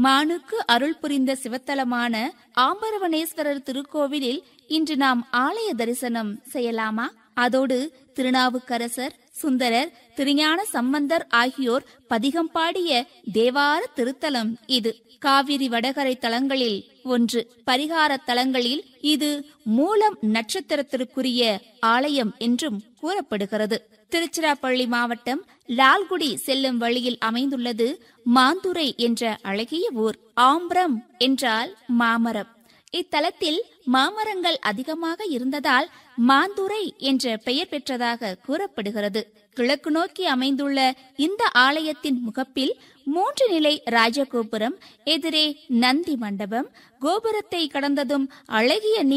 மானுக்கு அருள் புரிந்த சிவத்தலமான ஆம்பரவனேஸ்வரர் திருக்கோவிலில் இன்று நாம் ஆலய தரிசனம் செய்யலாமா அதோடு திருநாவுக்கரசர் சுந்தரர் திருஞான சம்பந்தர் ஆகியோர் பதிகம் பாடிய தேவார திருத்தலம் இது காவிரி வடகரை தலங்களில் ஒன்று பரிகார தலங்களில் இது மூலம் நட்சத்திரத்திற்குரிய ஆலயம் என்றும் கூறப்படுகிறது திருச்சிராப்பள்ளி மாவட்டம் லால்குடி செல்லும் வழியில் அமைந்துள்ளது மாந்துரை என்ற அழகிய ஊர் ஆம்பரம் என்றால் மாமரம் இத்தலத்தில் மாமரங்கள் அதிகமாக இருந்ததால் மாந்துரை என்ற பெயர் பெற்றதாக கூறப்படுகிறது கிழக்கு நோக்கி அமைந்துள்ள இந்த ஆலயத்தின் முகப்பில் மூன்று நிலை ராஜகோபுரம் எதிரே நந்தி மண்டபம் கோபுரத்தை கடந்ததும் அழகிய